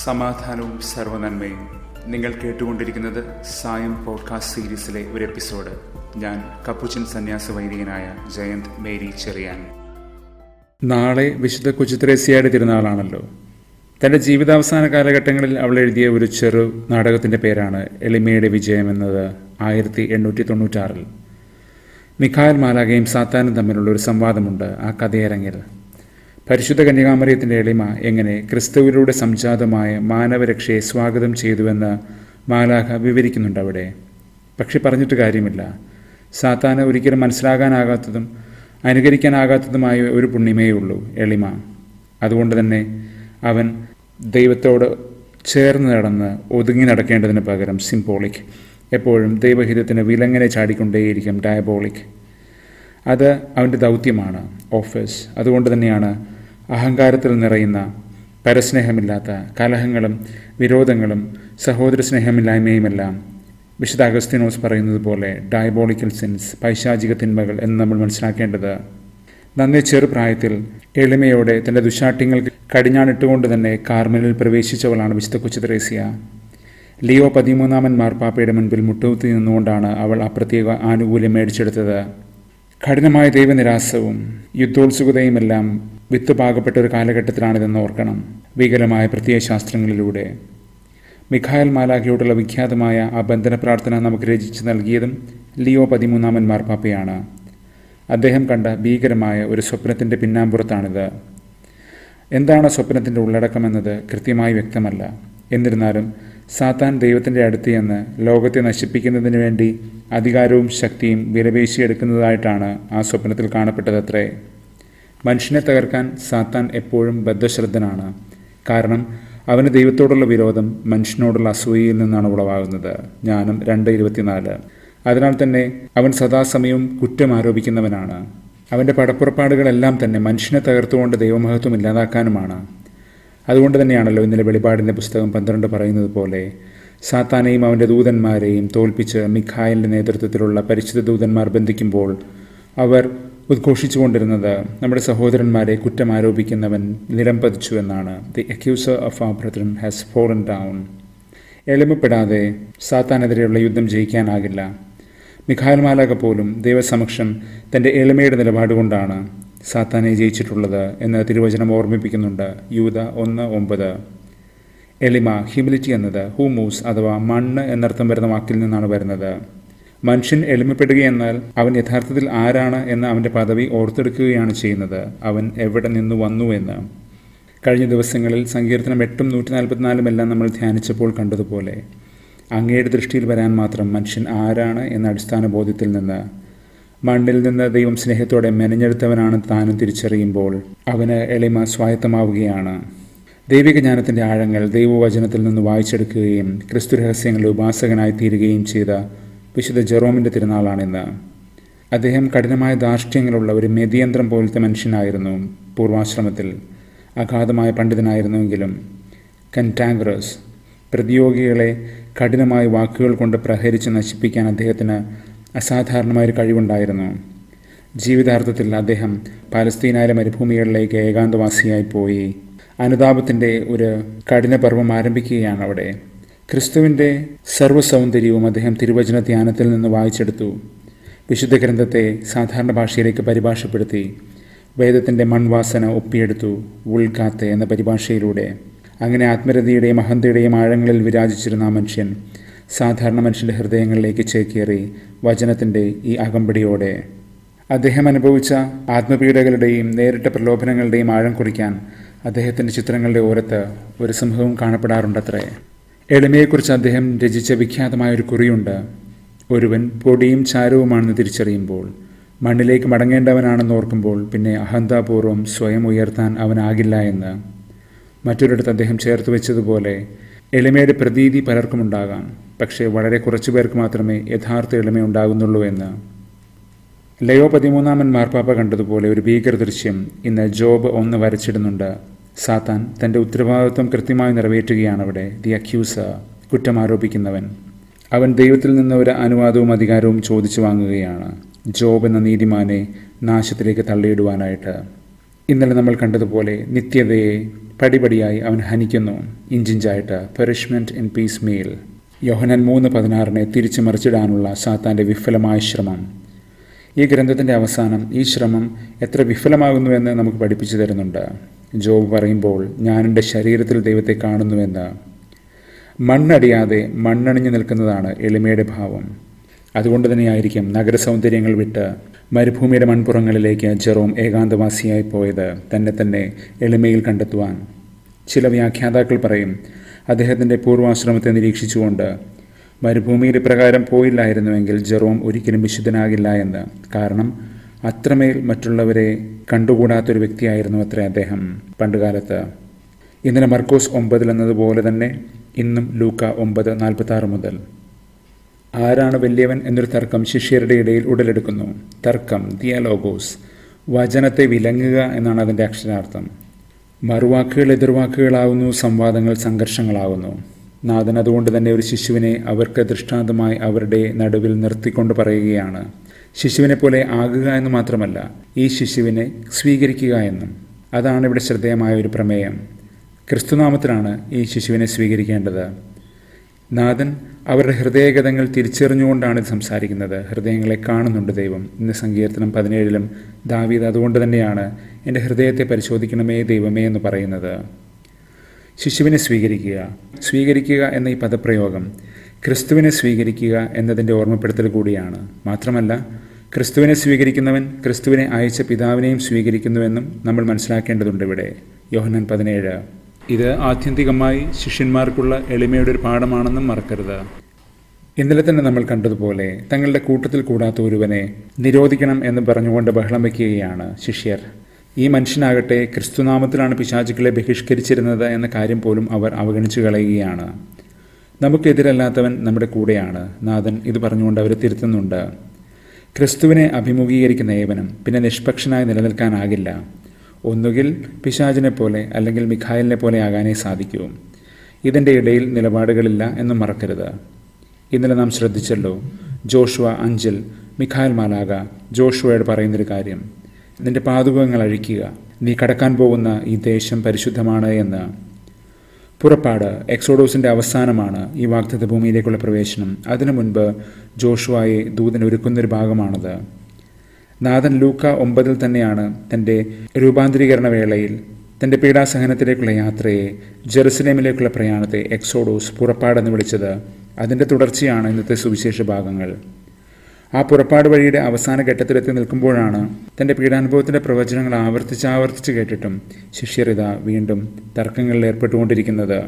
സമാധാനവും സർവനന്മയും നിങ്ങൾ കേട്ടുകൊണ്ടിരിക്കുന്നത് സായം പോഡ്കാസ്റ്റ് സീരീസിലെ ഒരു എപ്പിസോഡ് ഞാൻ കപ്പുച്ചൻ സന്യാസ വൈദികനായ ജയന്ത് മേരി ചെറിയാൻ നാളെ വിശുദ്ധ കൊച്ചുത്രേസ്യയുടെ തിരുനാളാണല്ലോ തൻ്റെ ജീവിതാവസാന കാലഘട്ടങ്ങളിൽ അവൾ എഴുതിയ ഒരു ചെറു നാടകത്തിൻ്റെ പേരാണ് എളിമയുടെ വിജയം എന്നത് ആയിരത്തി എണ്ണൂറ്റി തൊണ്ണൂറ്റാറിൽ മിഖായൽ മാലാകയും സാത്താനും തമ്മിലുള്ള ഒരു സംവാദമുണ്ട് ആ കഥയരങ്ങിൽ പരിശുദ്ധ കന്യകാമറിയത്തിൻ്റെ എളിമ എങ്ങനെ ക്രിസ്തുവിലൂടെ സംജാതമായ മാനവരക്ഷയെ സ്വാഗതം ചെയ്തുവെന്ന് മാലാഖ വിവരിക്കുന്നുണ്ട് അവിടെ പക്ഷെ പറഞ്ഞിട്ട് കാര്യമില്ല സാത്താന് ഒരിക്കലും മനസ്സിലാകാനാകാത്തതും അനുകരിക്കാനാകാത്തതുമായ ഒരു പുണ്യമേ ഉള്ളൂ എളിമ അതുകൊണ്ട് തന്നെ അവൻ ദൈവത്തോട് ചേർന്ന് നടന്ന് ഒതുങ്ങി നടക്കേണ്ടതിന് പകരം സിംബോളിക് എപ്പോഴും ദൈവഹിതത്തിന് വിലങ്ങനെ ചാടിക്കൊണ്ടേയിരിക്കും ഡയബോളിക് അത് അവൻ്റെ ദൗത്യമാണ് ഓഫീസ് അതുകൊണ്ട് തന്നെയാണ് അഹങ്കാരത്തിൽ നിറയുന്ന പരസ്നേഹമില്ലാത്ത കലഹങ്ങളും വിരോധങ്ങളും സഹോദര സ്നേഹമില്ലായ്മയുമെല്ലാം വിശുദ്ധ അഗസ്തിനോസ് പറയുന്നത് പോലെ ഡയബോളിക്കൽ സിൻസ് പൈശാചിക തിന്മകൾ എന്ന് നമ്മൾ മനസ്സിലാക്കേണ്ടത് നന്നേ ചെറുപ്രായത്തിൽ എളിമയോടെ തൻ്റെ ദുശാഠ്യങ്ങൾക്ക് കടിഞ്ഞാണിട്ടുകൊണ്ട് തന്നെ കാർമലിൽ പ്രവേശിച്ചവളാണ് വിശുദ്ധ കൊച്ചു ത്രേസ്യ ലിയോ പതിമൂന്നാമൻ മാർപ്പാപ്പയുടെ മുൻപിൽ മുട്ടുകുത്തി നിന്നുകൊണ്ടാണ് അവൾ ആ പ്രത്യേക ആനുകൂല്യം മേടിച്ചെടുത്തത് കഠിനമായ ദൈവനിരാസവും യുദ്ധോത്സുകതയുമെല്ലാം വിത്ത് പാകപ്പെട്ട ഒരു കാലഘട്ടത്തിലാണിതെന്ന് ഓർക്കണം വികലമായ പ്രത്യയശാസ്ത്രങ്ങളിലൂടെ മിഖായൽ മാലാഖയോടുള്ള വിഖ്യാതമായ ആ ബന്ധന പ്രാർത്ഥന നമുക്ക് രചിച്ച് നൽകിയതും ലിയോ പതിമൂന്നാമൻ മാർപ്പാപ്പയാണ് അദ്ദേഹം കണ്ട ഭീകരമായ ഒരു സ്വപ്നത്തിൻ്റെ പിന്നാമ്പുറത്താണിത് എന്താണ് സ്വപ്നത്തിൻ്റെ ഉള്ളടക്കമെന്നത് കൃത്യമായി വ്യക്തമല്ല എന്നിരുന്നാലും സാത്താൻ ദൈവത്തിൻ്റെ അടുത്ത് ചെന്ന് ലോകത്തെ നശിപ്പിക്കുന്നതിന് വേണ്ടി അധികാരവും ശക്തിയും വിലപേശിയെടുക്കുന്നതായിട്ടാണ് ആ സ്വപ്നത്തിൽ കാണപ്പെട്ടതത്രേ മനുഷ്യനെ തകർക്കാൻ സാത്താൻ എപ്പോഴും ബദ്ധശ്രദ്ധനാണ് കാരണം അവന് ദൈവത്തോടുള്ള വിരോധം മനുഷ്യനോടുള്ള അസൂയയിൽ നിന്നാണ് ഉളവാകുന്നത് ജ്ഞാനം രണ്ട് ഇരുപത്തിനാല് അതിനാൽ തന്നെ അവൻ സദാസമയവും കുറ്റം ആരോപിക്കുന്നവനാണ് അവൻ്റെ പടപ്പുറപ്പാടുകളെല്ലാം തന്നെ മനുഷ്യനെ തകർത്തുകൊണ്ട് ദൈവമഹത്വം ഇല്ലാതാക്കാനുമാണ് അതുകൊണ്ട് തന്നെയാണല്ലോ ഇന്നലെ വെളിപാടിൻ്റെ പുസ്തകം പന്ത്രണ്ട് പറയുന്നത് പോലെ സാത്താനെയും അവൻ്റെ ദൂതന്മാരെയും തോൽപ്പിച്ച് മിഖായലിൻ്റെ നേതൃത്വത്തിലുള്ള പരിശുദ്ധ ദൂതന്മാർ ബന്ധിക്കുമ്പോൾ അവർ ഉദ്ഘോഷിച്ചുകൊണ്ടിരുന്നത് നമ്മുടെ സഹോദരന്മാരെ കുറ്റം ആരോപിക്കുന്നവൻ നിലം പതിച്ചു എന്നാണ് the accuser of our brethren has fallen down എളിമപ്പെടാതെ സാത്താനെതിരെയുള്ള യുദ്ധം ജയിക്കാനാകില്ല മിഖായൽ മാലാക പോലും ദൈവസമക്ഷം തൻ്റെ എളിമയുടെ നിലപാടുകൊണ്ടാണ് സാത്താനെ ജയിച്ചിട്ടുള്ളത് എന്ന് തിരുവചനം ഓർമ്മിപ്പിക്കുന്നുണ്ട് യൂത ഒന്ന് ഒമ്പത് എളിമ ഹ്യൂമിലിറ്റി എന്നത് ഹൂമൂസ് അഥവാ മണ്ണ് എന്നർത്ഥം വരുന്ന വാക്കിൽ നിന്നാണ് വരുന്നത് മനുഷ്യൻ എളിമപ്പെടുകയെന്നാൽ അവൻ യഥാർത്ഥത്തിൽ ആരാണ് എന്ന് അവൻ്റെ പദവി ഓർത്തെടുക്കുകയാണ് ചെയ്യുന്നത് അവൻ എവിടെ നിന്ന് വന്നു എന്ന് കഴിഞ്ഞ ദിവസങ്ങളിൽ സങ്കീർത്തനം എട്ടും നൂറ്റി നാൽപ്പത്തിനാലും എല്ലാം നമ്മൾ ധ്യാനിച്ചപ്പോൾ കണ്ടതുപോലെ അങ്ങയുടെ ദൃഷ്ടിയിൽ വരാൻ മാത്രം മനുഷ്യൻ ആരാണ് എന്ന അടിസ്ഥാന ബോധ്യത്തിൽ നിന്ന് മണ്ണിൽ നിന്ന് ദൈവം സ്നേഹത്തോടെ മെനഞ്ഞെടുത്തവനാണ് താനും തിരിച്ചറിയുമ്പോൾ അവന് എളിമ സ്വായത്തമാവുകയാണ് ദൈവിക ജ്ഞാനത്തിൻ്റെ ആഴങ്ങൾ ദൈവവചനത്തിൽ നിന്ന് വായിച്ചെടുക്കുകയും ക്രിസ്തു രഹസ്യങ്ങളുടെ ഉപാസകനായി തീരുകയും ചെയ്ത വിശുദ്ധ ജെറോമിൻ്റെ തിരുനാളാണിന്ന് അദ്ദേഹം കഠിനമായ ധാർഷ്ട്യങ്ങളുള്ള ഒരു മെതിയന്ത്രം പോലത്തെ മനുഷ്യനായിരുന്നു പൂർവാശ്രമത്തിൽ അഗാധമായ പണ്ഡിതനായിരുന്നുവെങ്കിലും കൻറ്റാഗ്രസ് പ്രതിയോഗികളെ കഠിനമായ വാക്കുകൾ കൊണ്ട് പ്രഹരിച്ച് നശിപ്പിക്കാൻ അദ്ദേഹത്തിന് അസാധാരണമായൊരു കഴിവുണ്ടായിരുന്നു ജീവിതാർത്ഥത്തിൽ അദ്ദേഹം പാലസ്തീനായ മരുഭൂമികളിലേക്ക് ഏകാന്തവാസിയായി പോയി അനുതാപത്തിൻ്റെ ഒരു കഠിന പർവ്വം ആരംഭിക്കുകയാണ് അവിടെ ക്രിസ്തുവിൻ്റെ സർവ്വസൗന്ദര്യവും അദ്ദേഹം തിരുവചന ധ്യാനത്തിൽ നിന്ന് വായിച്ചെടുത്തു വിശുദ്ധ ഗ്രന്ഥത്തെ സാധാരണ ഭാഷയിലേക്ക് പരിഭാഷപ്പെടുത്തി വേദത്തിൻ്റെ മൺവാസന ഒപ്പിയെടുത്തു ഉൾക്കാത്ത് എന്ന പരിഭാഷയിലൂടെ അങ്ങനെ ആത്മരതിയുടെയും അഹന്തയുടെയും ആഴങ്ങളിൽ വിരാജിച്ചിരുന്ന ആ മനുഷ്യൻ സാധാരണ മനുഷ്യൻ്റെ ഹൃദയങ്ങളിലേക്ക് ചേക്കേറി വചനത്തിൻ്റെ ഈ അകമ്പടിയോടെ അദ്ദേഹം അനുഭവിച്ച ആത്മപീഡകളുടെയും നേരിട്ട പ്രലോഭനങ്ങളുടെയും ആഴം കുറിക്കാൻ അദ്ദേഹത്തിൻ്റെ ചിത്രങ്ങളുടെ ഓരത്ത് ഒരു സിംഹവും കാണപ്പെടാറുണ്ടത്രേ എളിമയെക്കുറിച്ച് അദ്ദേഹം രചിച്ച വിഖ്യാതമായ ഒരു കുറിയുണ്ട് ഒരുവൻ പൊടിയും ചാരവുമാണെന്ന് തിരിച്ചറിയുമ്പോൾ മണ്ണിലേക്ക് മടങ്ങേണ്ടവനാണെന്ന് ഓർക്കുമ്പോൾ പിന്നെ അഹന്താപൂർവം സ്വയം ഉയർത്താൻ അവനാകില്ല എന്ന് മറ്റൊരിടത്ത് അദ്ദേഹം ചേർത്ത് വെച്ചതുപോലെ എളിമയുടെ പ്രതീതി പലർക്കുമുണ്ടാകാം പക്ഷേ വളരെ കുറച്ചു പേർക്ക് മാത്രമേ യഥാർത്ഥ എളിമ ഉണ്ടാകുന്നുള്ളൂ എന്ന് ലയോ പതിമൂന്നാമൻ മാർപ്പാപ്പ കണ്ടതുപോലെ ഒരു ഭീകര ദൃശ്യം ഇന്ന് ജോബ് ഒന്ന് വരച്ചിടുന്നുണ്ട് സാത്താൻ തൻ്റെ ഉത്തരവാദിത്വം കൃത്യമായി നിറവേറ്റുകയാണ് അവിടെ ദി അക്യൂസർ കുറ്റം ആരോപിക്കുന്നവൻ അവൻ ദൈവത്തിൽ നിന്ന് ഒരു അനുവാദവും അധികാരവും ചോദിച്ചു വാങ്ങുകയാണ് ജോബ് എന്ന നീതിമാനെ നാശത്തിലേക്ക് തള്ളിയിടുവാനായിട്ട് ഇന്നലെ നമ്മൾ കണ്ടതുപോലെ നിത്യതയെ പടിപടിയായി അവൻ ഹനിക്കുന്നു ഇഞ്ചിഞ്ചായിട്ട് പെറിഷ്മെൻറ്റ് ഇൻ പീസ് മീൽ യോഹനൻ മൂന്ന് പതിനാറിനെ തിരിച്ചു മറിച്ചിടാനുള്ള സാത്താൻ്റെ വിഫലമായ ശ്രമം ഈ ഗ്രന്ഥത്തിൻ്റെ അവസാനം ഈ ശ്രമം എത്ര വിഫലമാകുന്നുവെന്ന് നമുക്ക് പഠിപ്പിച്ചു തരുന്നുണ്ട് ജോബ് പറയുമ്പോൾ ഞാൻ എൻ്റെ ശരീരത്തിൽ ദൈവത്തെ കാണുന്നുവെന്ന് മണ്ണടിയാതെ മണ്ണണിഞ്ഞു നിൽക്കുന്നതാണ് എളിമയുടെ ഭാവം അതുകൊണ്ട് തന്നെയായിരിക്കും നഗരസൗന്ദര്യങ്ങൾ വിട്ട് മരുഭൂമിയുടെ മൺപുറങ്ങളിലേക്ക് ജെറോം ഏകാന്തവാസിയായി പോയത് തന്നെ തന്നെ എളിമയിൽ കണ്ടെത്തുവാൻ ചില വ്യാഖ്യാതാക്കൾ പറയും അദ്ദേഹത്തിൻ്റെ പൂർവാശ്രമത്തെ നിരീക്ഷിച്ചുകൊണ്ട് മരുഭൂമിയിൽ ഇപ്രകാരം പോയില്ലായിരുന്നുവെങ്കിൽ ജെറോം ഒരിക്കലും വിശുദ്ധനാകില്ല എന്ന് കാരണം അത്രമേൽ മറ്റുള്ളവരെ കണ്ടുകൂടാത്തൊരു വ്യക്തിയായിരുന്നു അത്ര അദ്ദേഹം പണ്ടുകാലത്ത് ഇന്നലെ മർക്കോസ് ഒമ്പതിൽ എന്നതുപോലെ തന്നെ ഇന്നും ലൂക്ക ഒമ്പത് നാൽപ്പത്തി ആറ് മുതൽ ആരാണ് വലിയവൻ എന്നൊരു തർക്കം ശിഷ്യരുടെ ഇടയിൽ ഉടലെടുക്കുന്നു തർക്കം ദിയാലോഗോസ് വചനത്തെ വിലങ്ങുക എന്നാണ് അതിൻ്റെ അക്ഷരാർത്ഥം മറുവാക്കുകൾ എതിർവാക്കുകളാകുന്നു സംവാദങ്ങൾ സംഘർഷങ്ങളാകുന്നു നാഥൻ അതുകൊണ്ട് തന്നെ ഒരു ശിശുവിനെ അവർക്ക് ദൃഷ്ടാന്തമായി അവരുടെ നടുവിൽ നിർത്തിക്കൊണ്ട് പറയുകയാണ് ശിശുവിനെ പോലെ ആകുക എന്ന് മാത്രമല്ല ഈ ശിശുവിനെ സ്വീകരിക്കുക എന്നും അതാണ് ഇവിടെ ശ്രദ്ധേയമായ ഒരു പ്രമേയം ക്രിസ്തുനാമത്തിലാണ് ഈ ശിശുവിനെ സ്വീകരിക്കേണ്ടത് നാഥൻ അവരുടെ ഹൃദയഗതങ്ങൾ തിരിച്ചറിഞ്ഞുകൊണ്ടാണ് ഇത് സംസാരിക്കുന്നത് ഹൃദയങ്ങളെ കാണുന്നുണ്ട് ദൈവം ഇന്ന് സങ്കീർത്തനം പതിനേഴിലും ദാവീദ് അതുകൊണ്ട് തന്നെയാണ് എൻ്റെ ഹൃദയത്തെ പരിശോധിക്കണമേ ദൈവമേ എന്ന് പറയുന്നത് ശിശുവിനെ സ്വീകരിക്കുക സ്വീകരിക്കുക എന്ന ഈ പദപ്രയോഗം ക്രിസ്തുവിനെ സ്വീകരിക്കുക എന്നതിൻ്റെ ഓർമ്മപ്പെടുത്തൽ കൂടിയാണ് മാത്രമല്ല ക്രിസ്തുവിനെ സ്വീകരിക്കുന്നവൻ ക്രിസ്തുവിനെ അയച്ച പിതാവിനെയും സ്വീകരിക്കുന്നുവെന്നും നമ്മൾ മനസ്സിലാക്കേണ്ടതുണ്ട് ഇവിടെ യോഹനൻ പതിനേഴ് ഇത് ആത്യന്തികമായി ശിഷ്യന്മാർക്കുള്ള എളിമയുടെ ഒരു പാഠമാണെന്നും മറക്കരുത് ഇന്നലെ തന്നെ നമ്മൾ കണ്ടതുപോലെ തങ്ങളുടെ കൂട്ടത്തിൽ കൂടാത്ത ഒരുവനെ നിരോധിക്കണം എന്ന് പറഞ്ഞുകൊണ്ട് ബഹളം വയ്ക്കുകയാണ് ശിഷ്യർ ഈ മനുഷ്യനാകട്ടെ ക്രിസ്തുനാമത്തിലാണ് പിശാചുക്കളെ ബഹിഷ്കരിച്ചിരുന്നത് എന്ന കാര്യം പോലും അവർ അവഗണിച്ചു കളയുകയാണ് നമുക്കെതിരല്ലാത്തവൻ നമ്മുടെ കൂടെയാണ് നാഥൻ ഇത് പറഞ്ഞുകൊണ്ട് അവരെ തിരുത്തുന്നുണ്ട് ക്രിസ്തുവിനെ അഭിമുഖീകരിക്കുന്ന ഏവനും പിന്നെ നിഷ്പക്ഷനായി നിലനിൽക്കാനാകില്ല ഒന്നുകിൽ പിശാചിനെ പോലെ അല്ലെങ്കിൽ മിഖായലിനെ പോലെ ആകാനേ സാധിക്കൂ ഇതിൻ്റെ ഇടയിൽ നിലപാടുകളില്ല എന്നും മറക്കരുത് ഇന്നലെ നാം ശ്രദ്ധിച്ചല്ലോ ജോഷുവ അഞ്ചിൽ മിഖായൽ മാലാക ജോഷുവയോട് പറയുന്നൊരു കാര്യം നിന്റെ പാതുകങ്ങൾ അഴിക്കുക നീ കടക്കാൻ പോകുന്ന ഈ ദേശം പരിശുദ്ധമാണ് എന്ന് പുറപ്പാട് എക്സോഡോസിൻ്റെ അവസാനമാണ് ഈ വാഗ്ദത്ത ഭൂമിയിലേക്കുള്ള പ്രവേശനം അതിനു മുൻപ് ജോഷുവായെ ദൂതൻ ഒരുക്കുന്നൊരു ഭാഗമാണത് നാഥൻ ലൂക്ക ഒമ്പതിൽ തന്നെയാണ് തൻ്റെ രൂപാന്തരീകരണ വേളയിൽ തൻ്റെ പീഡാസഹനത്തിലേക്കുള്ള യാത്രയെ ജെറുസലേമിലേക്കുള്ള പ്രയാണത്തെ എക്സോഡോസ് പുറപ്പാടെന്ന് വിളിച്ചത് അതിൻ്റെ തുടർച്ചയാണ് ഇന്നത്തെ സുവിശേഷ ഭാഗങ്ങൾ ആ പുറപ്പാട് വഴിയുടെ അവസാന ഘട്ടത്തിലെത്തി നിൽക്കുമ്പോഴാണ് തൻ്റെ പീഡാനുഭവത്തിൻ്റെ പ്രവചനങ്ങൾ ആവർത്തിച്ച് ആവർത്തിച്ച് കേട്ടിട്ടും ശിഷ്യരിത വീണ്ടും തർക്കങ്ങളിൽ ഏർപ്പെട്ടുകൊണ്ടിരിക്കുന്നത്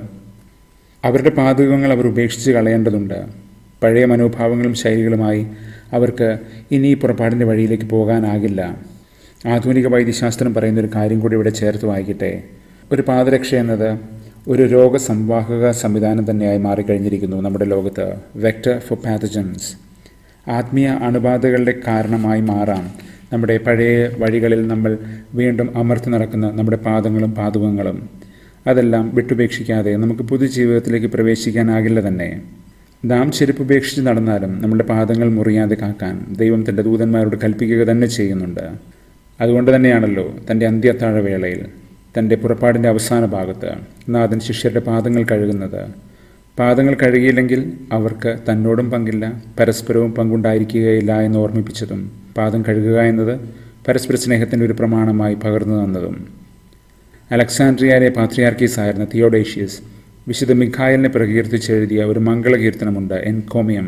അവരുടെ പാതകങ്ങൾ അവർ ഉപേക്ഷിച്ച് കളയേണ്ടതുണ്ട് പഴയ മനോഭാവങ്ങളും ശൈലികളുമായി അവർക്ക് ഇനി ഈ പുറപ്പാടിൻ്റെ വഴിയിലേക്ക് പോകാനാകില്ല ആധുനിക വൈദ്യശാസ്ത്രം പറയുന്ന ഒരു കാര്യം കൂടി ഇവിടെ ചേർത്ത് വായിക്കട്ടെ ഒരു പാദരക്ഷ എന്നത് ഒരു രോഗസംവാഹക സംവിധാനം തന്നെയായി മാറിക്കഴിഞ്ഞിരിക്കുന്നു നമ്മുടെ ലോകത്ത് വെക്ടർ ഫോർ പാത്തജൻസ് ആത്മീയ അണുബാധകളുടെ കാരണമായി മാറാം നമ്മുടെ പഴയ വഴികളിൽ നമ്മൾ വീണ്ടും അമർത്തി നടക്കുന്ന നമ്മുടെ പാദങ്ങളും പാതുകങ്ങളും അതെല്ലാം വിട്ടുപേക്ഷിക്കാതെ നമുക്ക് പുതുജീവിതത്തിലേക്ക് പ്രവേശിക്കാനാകില്ല തന്നെ നാം ചെരുപ്പ് ഉപേക്ഷിച്ച് നടന്നാലും നമ്മുടെ പാദങ്ങൾ മുറിയാതെ കാക്കാൻ ദൈവം തൻ്റെ ദൂതന്മാരോട് കൽപ്പിക്കുക തന്നെ ചെയ്യുന്നുണ്ട് അതുകൊണ്ട് തന്നെയാണല്ലോ തൻ്റെ അന്ത്യത്താഴവേളയിൽ തൻ്റെ പുറപ്പാടിൻ്റെ അവസാന ഭാഗത്ത് നാഥൻ ശിഷ്യരുടെ പാദങ്ങൾ കഴുകുന്നത് പാദങ്ങൾ കഴുകിയില്ലെങ്കിൽ അവർക്ക് തന്നോടും പങ്കില്ല പരസ്പരവും പങ്കുണ്ടായിരിക്കുകയില്ല എന്ന് ഓർമ്മിപ്പിച്ചതും പാദം കഴുകുക എന്നത് പരസ്പര സ്നേഹത്തിൻ്റെ ഒരു പ്രമാണമായി പകർന്നു തന്നതും അലക്സാൻഡ്രിയയിലെ പാത്രിയാർക്കീസ് ആയിരുന്ന തിയോഡേഷ്യസ് വിശുദ്ധ മിഖായലിനെ പ്രകീർത്തിച്ച് എഴുതിയ ഒരു മംഗളകീർത്തനമുണ്ട് എൻകോമിയം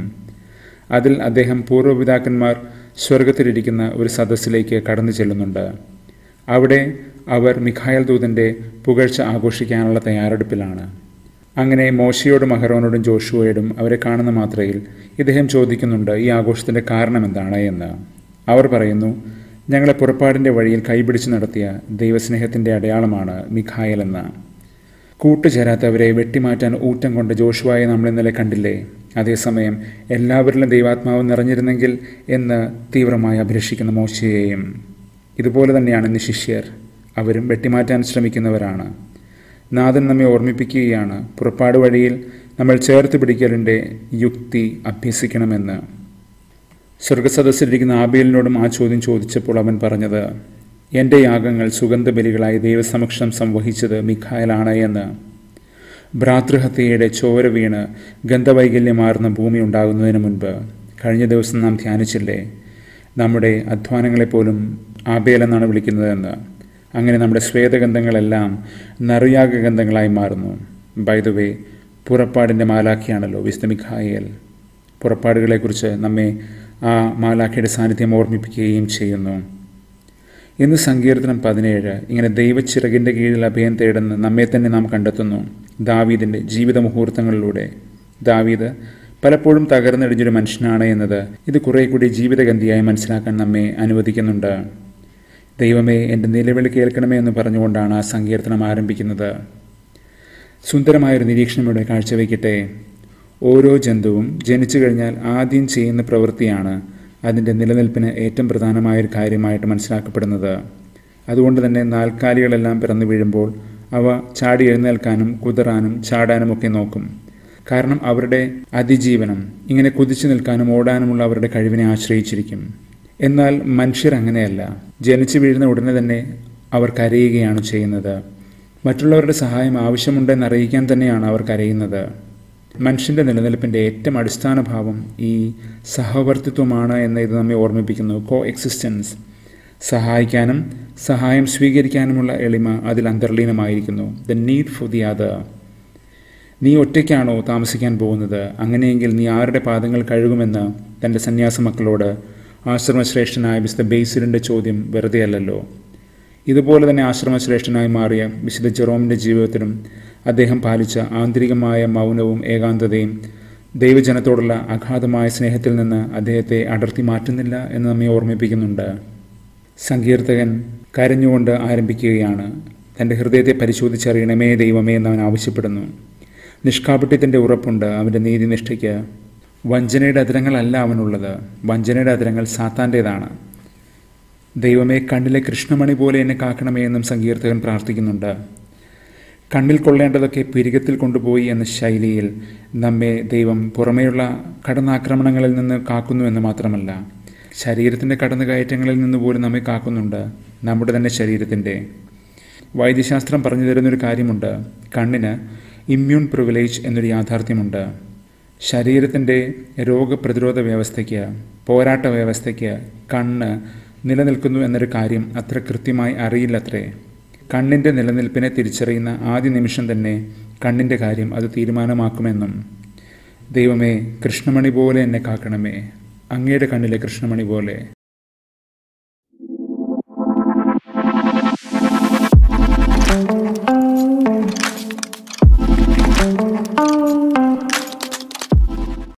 അതിൽ അദ്ദേഹം പൂർവ്വപിതാക്കന്മാർ സ്വർഗത്തിലിരിക്കുന്ന ഒരു സദസ്സിലേക്ക് കടന്നു ചെല്ലുന്നുണ്ട് അവിടെ അവർ മിഖായൽ ദൂതൻ്റെ പുകഴ്ച ആഘോഷിക്കാനുള്ള തയ്യാറെടുപ്പിലാണ് അങ്ങനെ മോശയോടും അഹറോനോടും ജോഷുവയോടും അവരെ കാണുന്ന മാത്രയിൽ ഇദ്ദേഹം ചോദിക്കുന്നുണ്ട് ഈ ആഘോഷത്തിൻ്റെ കാരണം എന്താണ് എന്ന് അവർ പറയുന്നു ഞങ്ങളെ പുറപ്പാടിൻ്റെ വഴിയിൽ കൈപിടിച്ച് നടത്തിയ ദൈവസ്നേഹത്തിൻ്റെ അടയാളമാണ് മിഖായൽ എന്ന് കൂട്ടുചേരാത്തവരെ വെട്ടിമാറ്റാൻ ഊറ്റം കൊണ്ട് ജോഷുവായെ നമ്മൾ ഇന്നലെ കണ്ടില്ലേ അതേസമയം എല്ലാവരിലും ദൈവാത്മാവ് നിറഞ്ഞിരുന്നെങ്കിൽ എന്ന് തീവ്രമായി അഭിലഷിക്കുന്ന മോശയെയും ഇതുപോലെ തന്നെയാണ് ഇന്ന് ശിഷ്യർ അവരും വെട്ടിമാറ്റാൻ ശ്രമിക്കുന്നവരാണ് നാഥൻ നമ്മെ ഓർമ്മിപ്പിക്കുകയാണ് പുറപ്പാട് വഴിയിൽ നമ്മൾ ചേർത്ത് പിടിക്കലിൻ്റെ യുക്തി അഭ്യസിക്കണമെന്ന് സ്വർഗസദസ്സിലിരിക്കുന്ന ആബേലിനോടും ആ ചോദ്യം ചോദിച്ചപ്പോൾ അവൻ പറഞ്ഞത് എൻ്റെ യാഗങ്ങൾ സുഗന്ധബലികളായി ദൈവസമക്ഷം സംവഹിച്ചത് മിഖായലാണ് എന്ന് ഭ്രാതൃഹത്യയുടെ ചോര വീണ് ഗന്ധവൈകല്യമാർന്ന ഭൂമി ഉണ്ടാകുന്നതിന് മുൻപ് കഴിഞ്ഞ ദിവസം നാം ധ്യാനിച്ചില്ലേ നമ്മുടെ അധ്വാനങ്ങളെപ്പോലും ആബേലെന്നാണ് വിളിക്കുന്നതെന്ന് അങ്ങനെ നമ്മുടെ ശ്വേതഗന്ധങ്ങളെല്ലാം നറുയാഗഗന്ധങ്ങളായി മാറുന്നു ബൈ ദ വേ പുറപ്പാടിൻ്റെ മാലാഖിയാണല്ലോ വിശുദ്ധ മിഖായേൽ പുറപ്പാടുകളെക്കുറിച്ച് നമ്മെ ആ മാലാഖയുടെ സാന്നിധ്യം ഓർമ്മിപ്പിക്കുകയും ചെയ്യുന്നു ഇന്ന് സങ്കീർത്തനം പതിനേഴ് ഇങ്ങനെ ദൈവച്ചിറകിൻ്റെ കീഴിൽ അഭയം തേടുന്ന നമ്മെ തന്നെ നാം കണ്ടെത്തുന്നു ദാവീദിൻ്റെ ജീവിത മുഹൂർത്തങ്ങളിലൂടെ ദാവീദ് പലപ്പോഴും തകർന്നടിഞ്ഞൊരു മനുഷ്യനാണ് എന്നത് ഇത് കുറേ കൂടി ജീവിതഗന്ധിയായി മനസ്സിലാക്കാൻ നമ്മെ അനുവദിക്കുന്നുണ്ട് ദൈവമേ എൻ്റെ നിലവിളി കേൾക്കണമേ എന്ന് പറഞ്ഞുകൊണ്ടാണ് ആ സങ്കീർത്തനം ആരംഭിക്കുന്നത് സുന്ദരമായൊരു നിരീക്ഷണം ഇവിടെ കാഴ്ചവെക്കട്ടെ ഓരോ ജന്തുവും ജനിച്ചു കഴിഞ്ഞാൽ ആദ്യം ചെയ്യുന്ന പ്രവൃത്തിയാണ് അതിൻ്റെ നിലനിൽപ്പിന് ഏറ്റവും പ്രധാനമായൊരു കാര്യമായിട്ട് മനസ്സിലാക്കപ്പെടുന്നത് അതുകൊണ്ട് തന്നെ നാൽക്കാലികളെല്ലാം പിറന്നു വീഴുമ്പോൾ അവ ചാടി എഴുന്നേൽക്കാനും കുതിറാനും ചാടാനും ഒക്കെ നോക്കും കാരണം അവരുടെ അതിജീവനം ഇങ്ങനെ കുതിച്ചു നിൽക്കാനും ഓടാനുമുള്ള അവരുടെ കഴിവിനെ ആശ്രയിച്ചിരിക്കും എന്നാൽ മനുഷ്യർ അങ്ങനെയല്ല ജനിച്ചു വീഴുന്ന ഉടനെ തന്നെ അവർ കരയുകയാണ് ചെയ്യുന്നത് മറ്റുള്ളവരുടെ സഹായം ആവശ്യമുണ്ടെന്ന് അറിയിക്കാൻ തന്നെയാണ് അവർ കരയുന്നത് മനുഷ്യൻ്റെ നിലനിൽപ്പിൻ്റെ ഏറ്റവും അടിസ്ഥാന ഭാവം ഈ സഹവർത്തിത്വമാണ് എന്ന് ഇത് നമ്മെ ഓർമ്മിപ്പിക്കുന്നു കോ എക്സിസ്റ്റൻസ് സഹായിക്കാനും സഹായം സ്വീകരിക്കാനുമുള്ള എളിമ അതിൽ അന്തർലീനമായിരിക്കുന്നു the need for the other നീ ഒറ്റയ്ക്കാണോ താമസിക്കാൻ പോകുന്നത് അങ്ങനെയെങ്കിൽ നീ ആരുടെ പാദങ്ങൾ കഴുകുമെന്ന് തൻ്റെ സന്യാസ മക്കളോട് ആശ്രമശ്രേഷ്ഠനായ വിശുദ്ധ ബേസിലിൻ്റെ ചോദ്യം വെറുതെ അല്ലല്ലോ ഇതുപോലെ തന്നെ ആശ്രമശ്രേഷ്ഠനായി മാറിയ വിശുദ്ധ ജെറോമിൻ്റെ ജീവിതത്തിലും അദ്ദേഹം പാലിച്ച ആന്തരികമായ മൗനവും ഏകാന്തതയും ദൈവജനത്തോടുള്ള അഗാധമായ സ്നേഹത്തിൽ നിന്ന് അദ്ദേഹത്തെ അടർത്തി മാറ്റുന്നില്ല എന്ന് നമ്മെ ഓർമ്മിപ്പിക്കുന്നുണ്ട് സങ്കീർത്തകൻ കരഞ്ഞുകൊണ്ട് ആരംഭിക്കുകയാണ് തൻ്റെ ഹൃദയത്തെ പരിശോധിച്ചറിയണമേ ദൈവമേ എന്ന് അവൻ ആവശ്യപ്പെടുന്നു നിഷ്കാപട്യത്തിൻ്റെ ഉറപ്പുണ്ട് അവൻ്റെ നീതിനിഷ്ഠയ്ക്ക് വഞ്ചനയുടെ അതിരങ്ങളല്ല അവനുള്ളത് വഞ്ചനയുടെ അതിരങ്ങൾ സാത്താൻ്റേതാണ് ദൈവമേ കണ്ണിലെ കൃഷ്ണമണി പോലെ എന്നെ കാക്കണമേ എന്നും സങ്കീർത്തകൻ പ്രാർത്ഥിക്കുന്നുണ്ട് കണ്ണിൽ കൊള്ളേണ്ടതൊക്കെ പിരികത്തിൽ കൊണ്ടുപോയി എന്ന ശൈലിയിൽ നമ്മെ ദൈവം പുറമേയുള്ള കടന്നാക്രമണങ്ങളിൽ നിന്ന് കാക്കുന്നുവെന്ന് മാത്രമല്ല ശരീരത്തിൻ്റെ കടന്നുകയറ്റങ്ങളിൽ നിന്ന് പോലും നമ്മെ കാക്കുന്നുണ്ട് നമ്മുടെ തന്നെ ശരീരത്തിൻ്റെ വൈദ്യശാസ്ത്രം പറഞ്ഞു തരുന്നൊരു കാര്യമുണ്ട് കണ്ണിന് ഇമ്മ്യൂൺ പ്രിവിലേജ് എന്നൊരു യാഥാർത്ഥ്യമുണ്ട് ശരീരത്തിൻ്റെ രോഗപ്രതിരോധ വ്യവസ്ഥയ്ക്ക് പോരാട്ട വ്യവസ്ഥയ്ക്ക് കണ്ണ് നിലനിൽക്കുന്നു എന്നൊരു കാര്യം അത്ര കൃത്യമായി അറിയില്ലത്രേ കണ്ണിൻ്റെ നിലനിൽപ്പിനെ തിരിച്ചറിയുന്ന ആദ്യ നിമിഷം തന്നെ കണ്ണിൻ്റെ കാര്യം അത് തീരുമാനമാക്കുമെന്നും ദൈവമേ കൃഷ്ണമണി പോലെ എന്നെ കാക്കണമേ അങ്ങയുടെ കണ്ണിലെ കൃഷ്ണമണി പോലെ